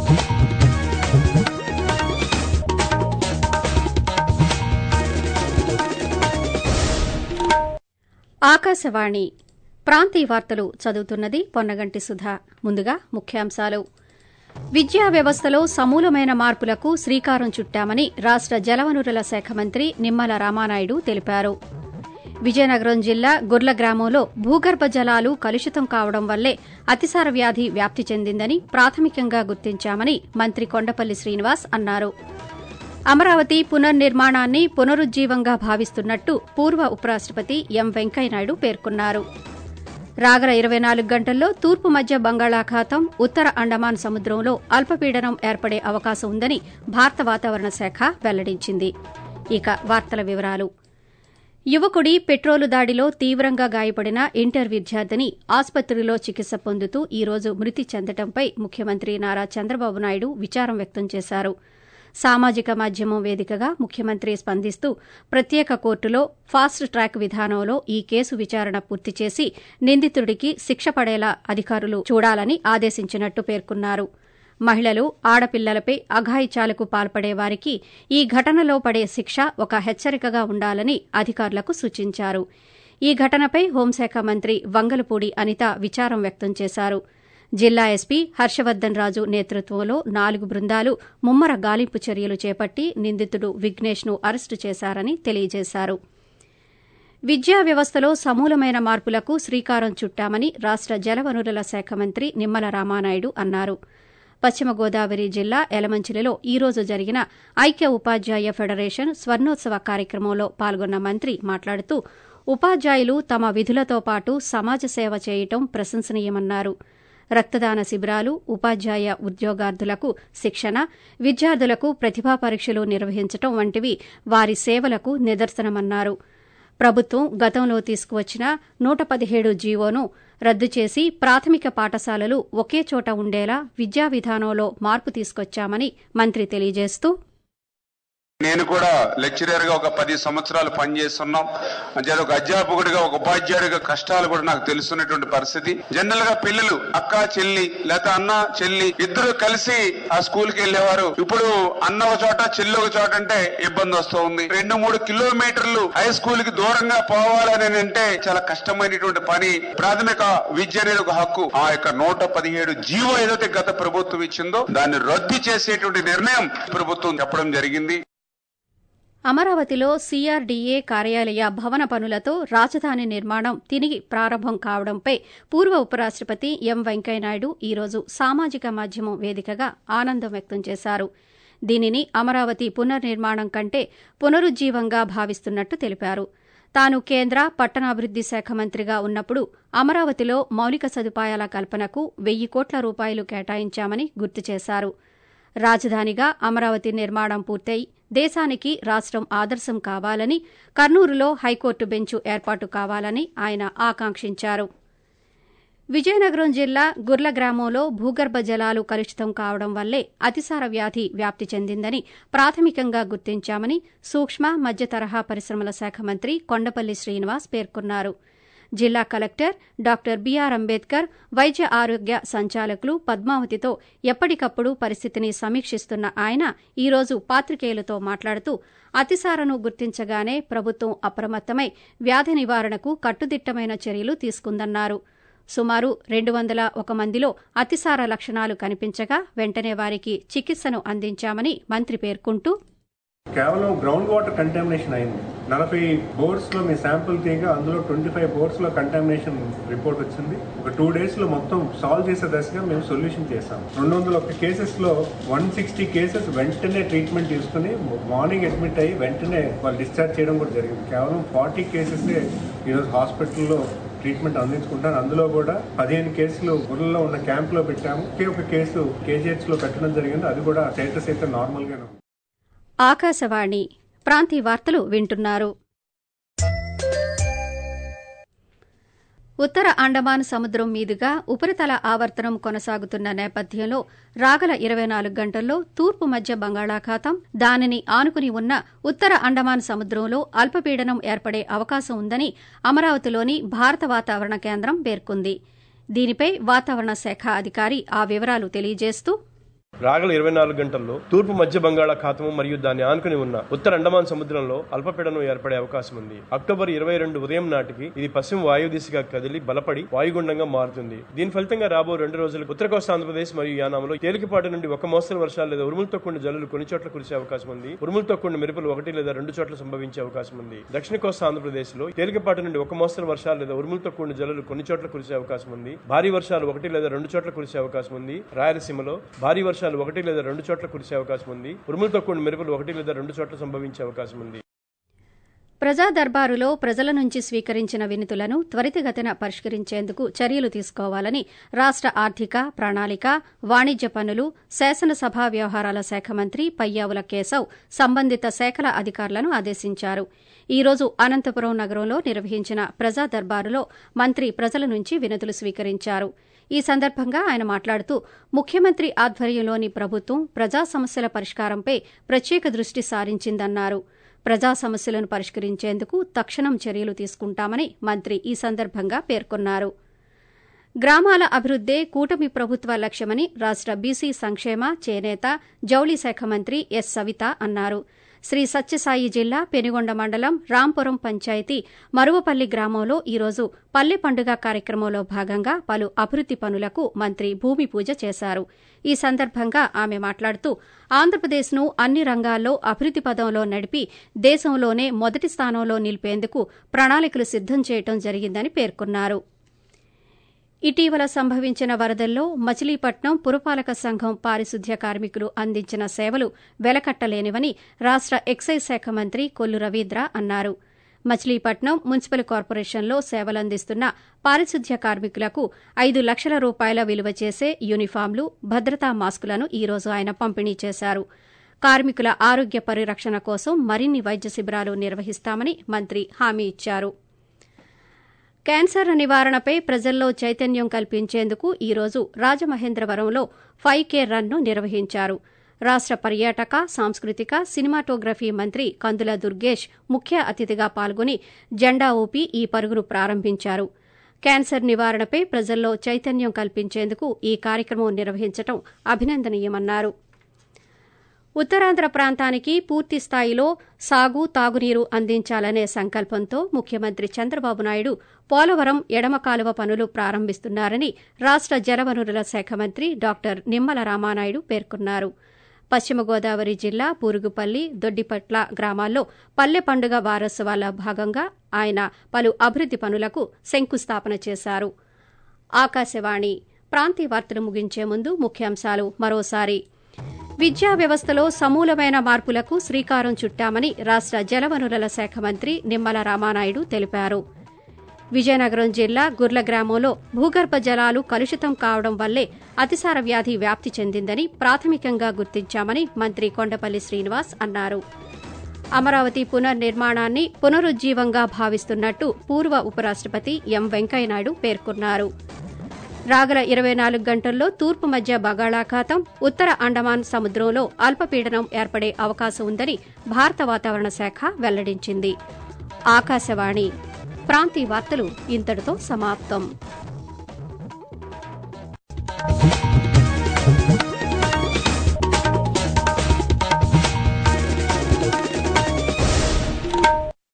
ఆకాశవాణి ప్రాంతీయ వార్తలు చదువుతున్నది పొన్నగంటి సుధా ముందుగా ముఖ్యాంశాలు విద్యా వ్యవస్థలో సమూలమైన మార్పులకు శ్రీకారం చుట్టామని రాష్ట జలవనరుల శాఖ మంత్రి నిమ్మల రామానాయుడు తెలిపారు విజయనగరం జిల్లా గుర్ల గ్రామంలో భూగర్భ జలాలు కలుషితం కావడం వల్లే అతిసార వ్యాధి వ్యాప్తి చెందిందని ప్రాథమికంగా గుర్తించామని మంత్రి కొండపల్లి శ్రీనివాస్ అన్నారు అమరావతి పునర్నిర్మాణాన్ని పునరుజ్జీవంగా భావిస్తున్నట్టు పూర్వ ఉపరాష్టపతి ఎం వెంకయ్యనాయుడు పేర్కొన్నారు రాగల ఇరవై నాలుగు గంటల్లో తూర్పు మధ్య బంగాళాఖాతం ఉత్తర అండమాన్ సముద్రంలో అల్పపీడనం ఏర్పడే అవకాశం ఉందని భారత వాతావరణ శాఖ వెల్లడించింది ఇక వార్తల వివరాలు యువకుడి పెట్రోలు దాడిలో తీవ్రంగా గాయపడిన ఇంటర్ విద్యార్థిని ఆసుపత్రిలో చికిత్స పొందుతూ ఈ రోజు మృతి చెందడంపై ముఖ్యమంత్రి నారా చంద్రబాబు నాయుడు విచారం వ్యక్తం చేశారు సామాజిక మాధ్యమం వేదికగా ముఖ్యమంత్రి స్పందిస్తూ ప్రత్యేక కోర్టులో ఫాస్ట్ ట్రాక్ విధానంలో ఈ కేసు విచారణ పూర్తి చేసి నిందితుడికి శిక్ష పడేలా అధికారులు చూడాలని ఆదేశించినట్టు పేర్కొన్నారు మహిళలు ఆడపిల్లలపై అఘాయిత్యాలకు పాల్పడే వారికి ఈ ఘటనలో పడే శిక్ష ఒక హెచ్చరికగా ఉండాలని అధికారులకు సూచించారు ఈ ఘటనపై హోంశాఖ మంత్రి వంగలపూడి అనిత విచారం వ్యక్తం చేశారు జిల్లా ఎస్పీ హర్షవర్దన్ రాజు నేతృత్వంలో నాలుగు బృందాలు ముమ్మర గాలింపు చర్యలు చేపట్టి నిందితుడు విఘ్నేష్ను అరెస్టు చేశారని తెలియజేశారు విద్యా వ్యవస్థలో సమూలమైన మార్పులకు శ్రీకారం చుట్టామని రాష్ట జలవనరుల శాఖ మంత్రి నిమ్మల రామానాయుడు అన్నారు పశ్చిమ గోదావరి జిల్లా ఎలమంచిలిలో ఈ రోజు జరిగిన ఐక్య ఉపాధ్యాయ ఫెడరేషన్ స్వర్ణోత్సవ కార్యక్రమంలో పాల్గొన్న మంత్రి మాట్లాడుతూ ఉపాధ్యాయులు తమ విధులతో పాటు సమాజ సేవ చేయటం ప్రశంసనీయమన్నారు రక్తదాన శిబిరాలు ఉపాధ్యాయ ఉద్యోగార్థులకు శిక్షణ విద్యార్థులకు ప్రతిభా పరీక్షలు నిర్వహించడం వంటివి వారి సేవలకు నిదర్శనమన్నారు ప్రభుత్వం గతంలో తీసుకువచ్చిన నూట పదిహేడు జీవోను రద్దు చేసి ప్రాథమిక పాఠశాలలు ఒకే చోట ఉండేలా విద్యా విధానంలో మార్పు తీసుకొచ్చామని మంత్రి తెలియజేస్తూ నేను కూడా లెక్చరర్ గా ఒక పది సంవత్సరాలు పనిచేస్తున్నాం అంటే ఒక అధ్యాపకుడిగా ఒక ఉపాధ్యాయుడిగా కష్టాలు కూడా నాకు తెలుసున్నటువంటి పరిస్థితి జనరల్ గా పిల్లలు అక్క చెల్లి లేకపోతే అన్న చెల్లి ఇద్దరు కలిసి ఆ స్కూల్ కి వెళ్లేవారు ఇప్పుడు అన్న ఒక చోట చెల్లి ఒక చోట అంటే ఇబ్బంది వస్తూ ఉంది రెండు మూడు కిలోమీటర్లు హై స్కూల్ కి దూరంగా పోవాలని అంటే చాలా కష్టమైనటువంటి పని ప్రాథమిక విద్య అనేది ఒక హక్కు ఆ యొక్క నూట పదిహేడు జీవో ఏదైతే గత ప్రభుత్వం ఇచ్చిందో దాన్ని రద్దు చేసేటువంటి నిర్ణయం ప్రభుత్వం చెప్పడం జరిగింది అమరావతిలో సీఆర్డీఏ కార్యాలయ భవన పనులతో రాజధాని నిర్మాణం తిరిగి ప్రారంభం కావడంపై పూర్వ ఉపరాష్టపతి ఎం వెంకయ్యనాయుడు ఈ రోజు సామాజిక మాధ్యమం వేదికగా ఆనందం వ్యక్తం చేశారు దీనిని అమరావతి పునర్నిర్మాణం కంటే పునరుజ్జీవంగా భావిస్తున్నట్టు తెలిపారు తాను కేంద్ర పట్టణాభివృద్ది శాఖ మంత్రిగా ఉన్నప్పుడు అమరావతిలో మౌలిక సదుపాయాల కల్పనకు వెయ్యి కోట్ల రూపాయలు కేటాయించామని గుర్తు చేశారు రాజధానిగా అమరావతి నిర్మాణం పూర్తయి దేశానికి రాష్టం ఆదర్శం కావాలని కర్నూలులో హైకోర్టు బెంచు ఏర్పాటు కావాలని ఆయన ఆకాంక్షించారు విజయనగరం జిల్లా గుర్ల గ్రామంలో భూగర్భ జలాలు కలుషితం కావడం వల్లే అతిసార వ్యాధి వ్యాప్తి చెందిందని ప్రాథమికంగా గుర్తించామని సూక్ష్మ మధ్య తరహా పరిశ్రమల శాఖ మంత్రి కొండపల్లి శ్రీనివాస్ పేర్కొన్నారు జిల్లా కలెక్టర్ డాక్టర్ బీఆర్ అంబేద్కర్ వైద్య ఆరోగ్య సంచాలకులు పద్మావతితో ఎప్పటికప్పుడు పరిస్థితిని సమీక్షిస్తున్న ఆయన ఈ రోజు పాత్రికేయులతో మాట్లాడుతూ అతిసారను గుర్తించగానే ప్రభుత్వం అప్రమత్తమై వ్యాధి నివారణకు కట్టుదిట్టమైన చర్యలు తీసుకుందన్నారు సుమారు రెండు వందల ఒక మందిలో అతిసార లక్షణాలు కనిపించగా వెంటనే వారికి చికిత్సను అందించామని మంత్రి పేర్కొంటూ కేవలం గ్రౌండ్ వాటర్ కంటామినేషన్ అయింది నలభై బోర్డ్స్ లో మీ శాంపుల్ తీయగా అందులో ట్వంటీ ఫైవ్ బోర్డ్స్ లో కంటామినేషన్ రిపోర్ట్ వచ్చింది ఒక టూ డేస్ లో మొత్తం సాల్వ్ చేసే దశగా మేము సొల్యూషన్ చేసాం రెండు వందల ఒక్క కేసెస్ లో వన్ సిక్స్టీ కేసెస్ వెంటనే ట్రీట్మెంట్ తీసుకుని మార్నింగ్ అడ్మిట్ అయ్యి వెంటనే వాళ్ళు డిశ్చార్జ్ చేయడం కూడా జరిగింది కేవలం ఫార్టీ కేసెస్ ఈరోజు హాస్పిటల్లో ట్రీట్మెంట్ అందించుకుంటాను అందులో కూడా పదిహేను కేసులు ఊర్లలో ఉన్న క్యాంప్ లో పెట్టాము ఒకే ఒక కేసు కేజీహెచ్ లో పెట్టడం జరిగింది అది కూడా స్టేటస్ అయితే నార్మల్ గానే ఉంది ఆకాశవాణి ప్రాంతీయ వార్తలు వింటున్నారు ఉత్తర అండమాన్ సముద్రం మీదుగా ఉపరితల ఆవర్తనం కొనసాగుతున్న నేపథ్యంలో రాగల ఇరవై నాలుగు గంటల్లో తూర్పు మధ్య బంగాళాఖాతం దానిని ఆనుకుని ఉన్న ఉత్తర అండమాన్ సముద్రంలో అల్పపీడనం ఏర్పడే అవకాశం ఉందని అమరావతిలోని భారత వాతావరణ కేంద్రం పేర్కొంది దీనిపై వాతావరణ శాఖ అధికారి ఆ వివరాలు తెలియజేస్తూ రాగల ఇరవై నాలుగు గంటల్లో తూర్పు మధ్య బంగాళాఖాతం మరియు దాన్ని ఆనుకుని ఉన్న ఉత్తర అండమాన్ సముద్రంలో అల్పపీడనం ఏర్పడే అవకాశం ఉంది అక్టోబర్ ఇరవై రెండు ఉదయం నాటికి ఇది పశ్చిమ వాయు దిశగా కదిలి బలపడి వాయుగుండంగా మారుతుంది దీని ఫలితంగా రాబో రెండు రోజులు ఉత్తర కోస్తా ఆంధ్రప్రదేశ్ మరియు యానాంలో తేలికపాటి నుండి ఒక మోస్తరు వర్షాలు లేదా ఉరుములతో కూడిన జల్లులు కొన్ని చోట్ల కురిసే అవకాశం ఉంది ఉరుములతో కూడిన మెరుపులు ఒకటి లేదా రెండు చోట్ల సంభవించే అవకాశం ఉంది దక్షిణ కోస్తా ఆంధ్రప్రదేశ్ లో తేలికపాటి నుండి ఒక మోస్తరు వర్షాలు లేదా ఉరుములతో కూడిన జల్లులు కొన్ని చోట్ల కురిసే అవకాశం ఉంది భారీ వర్షాలు ఒకటి లేదా రెండు చోట్ల కురిసే అవకాశం ఉంది రాయలసీమలో భారీ వర్షాలు ఒకటి లేదా రెండు చోట్ల కురిసే అవకాశం ఉంది ఉరుములతో కూడిన మెరుపులు ఒకటి లేదా రెండు చోట్ల సంభవించే అవకాశం ఉంది ప్రజా దర్బారులో ప్రజల నుంచి స్వీకరించిన వినతులను త్వరితగతిన పరిష్కరించేందుకు చర్యలు తీసుకోవాలని రాష్ట ఆర్థిక ప్రణాళిక వాణిజ్య పనులు శాసనసభ వ్యవహారాల శాఖ మంత్రి పయ్యావుల కేశవ్ సంబంధిత శాఖల అధికారులను ఆదేశించారు ఈ రోజు అనంతపురం నగరంలో నిర్వహించిన ప్రజా దర్బారులో మంత్రి ప్రజల నుంచి వినతులు స్వీకరించారు ఈ సందర్భంగా ఆయన మాట్లాడుతూ ముఖ్యమంత్రి ఆధ్వర్యంలోని ప్రభుత్వం ప్రజా సమస్యల పరిష్కారంపై ప్రత్యేక దృష్టి సారించిందన్నారు ప్రజా సమస్యలను పరిష్కరించేందుకు తక్షణం చర్యలు తీసుకుంటామని మంత్రి ఈ సందర్భంగా పేర్కొన్నారు గ్రామాల అభివృద్దే కూటమి ప్రభుత్వ లక్ష్యమని రాష్ట బీసీ సంక్షేమ చేనేత జౌళి శాఖ మంత్రి ఎస్ సవిత అన్నారు శ్రీ సత్యసాయి జిల్లా పెనుగొండ మండలం రాంపురం పంచాయతీ మరువపల్లి గ్రామంలో ఈరోజు పల్లె పండుగ కార్యక్రమంలో భాగంగా పలు అభివృద్ది పనులకు మంత్రి భూమి పూజ చేశారు ఈ సందర్భంగా ఆమె మాట్లాడుతూ ఆంధ్రప్రదేశ్ను అన్ని రంగాల్లో అభివృద్ది పదంలో నడిపి దేశంలోనే మొదటి స్థానంలో నిలిపేందుకు ప్రణాళికలు సిద్దం చేయడం జరిగిందని పేర్కొన్నారు ఇటీవల సంభవించిన వరదల్లో మచిలీపట్నం పురపాలక సంఘం పారిశుద్ధ్య కార్మికులు అందించిన సేవలు వెలకట్టలేనివని రాష్ట ఎక్సైజ్ శాఖ మంత్రి కొల్లు రవీంద్ర అన్నారు మచిలీపట్నం మున్సిపల్ కార్పొరేషన్లో సేవలందిస్తున్న పారిశుద్ధ్య కార్మికులకు ఐదు లక్షల రూపాయల విలువ చేసే యూనిఫాంలు భద్రతా మాస్కులను ఈ రోజు ఆయన పంపిణీ చేశారు కార్మికుల ఆరోగ్య పరిరక్షణ కోసం మరిన్ని వైద్య శిబిరాలు నిర్వహిస్తామని మంత్రి హామీ ఇచ్చారు క్యాన్సర్ నివారణపై ప్రజల్లో చైతన్యం కల్పించేందుకు ఈ రోజు రాజమహేంద్రవరంలో ఫైవ్ కే రన్ను నిర్వహించారు రాష్ట పర్యాటక సాంస్కృతిక సినిమాటోగ్రఫీ మంత్రి కందుల దుర్గేష్ ముఖ్య అతిథిగా పాల్గొని జెండా ఊపి ఈ పరుగును ప్రారంభించారు క్యాన్సర్ నివారణపై ప్రజల్లో చైతన్యం కల్పించేందుకు ఈ కార్యక్రమం నిర్వహించడం అభినందనీయమన్నారు ఉత్తరాంధ్ర ప్రాంతానికి పూర్తి స్థాయిలో సాగు తాగునీరు అందించాలనే సంకల్పంతో ముఖ్యమంత్రి చంద్రబాబు నాయుడు పోలవరం ఎడమ కాలువ పనులు ప్రారంభిస్తున్నారని రాష్ట జలవనరుల శాఖ మంత్రి డాక్టర్ నిమ్మల రామానాయుడు పేర్కొన్నారు పశ్చిమ గోదావరి జిల్లా పూరుగుపల్లి దొడ్డిపట్ల గ్రామాల్లో పల్లె పండుగ వారోత్సవాల భాగంగా ఆయన పలు అభివృద్ది పనులకు శంకుస్థాపన చేశారు ఆకాశవాణి ప్రాంతీయ వార్తలు ముగించే ముందు ముఖ్యాంశాలు మరోసారి విద్యా వ్యవస్థలో సమూలమైన మార్పులకు శ్రీకారం చుట్టామని రాష్ట జలవనరుల శాఖ మంత్రి నిమ్మల రామానాయుడు తెలిపారు విజయనగరం జిల్లా గుర్ల గ్రామంలో భూగర్భ జలాలు కలుషితం కావడం వల్లే అతిసార వ్యాధి వ్యాప్తి చెందిందని ప్రాథమికంగా గుర్తించామని మంత్రి కొండపల్లి శ్రీనివాస్ అన్నారు అమరావతి పునర్నిర్మాణాన్ని పునరుజ్జీవంగా భావిస్తున్నట్టు పూర్వ ఉపరాష్టపతి ఎం వెంకయ్యనాయుడు పేర్కొన్నారు రాగల ఇరవై నాలుగు గంటల్లో తూర్పు మధ్య బంగాళాఖాతం ఉత్తర అండమాన్ సముద్రంలో అల్పపీడనం ఏర్పడే అవకాశం ఉందని భారత వాతావరణ శాఖ వెల్లడించింది ఆకాశవాణి ప్రాంతీయ వార్తలు ఇంతటితో సమాప్తం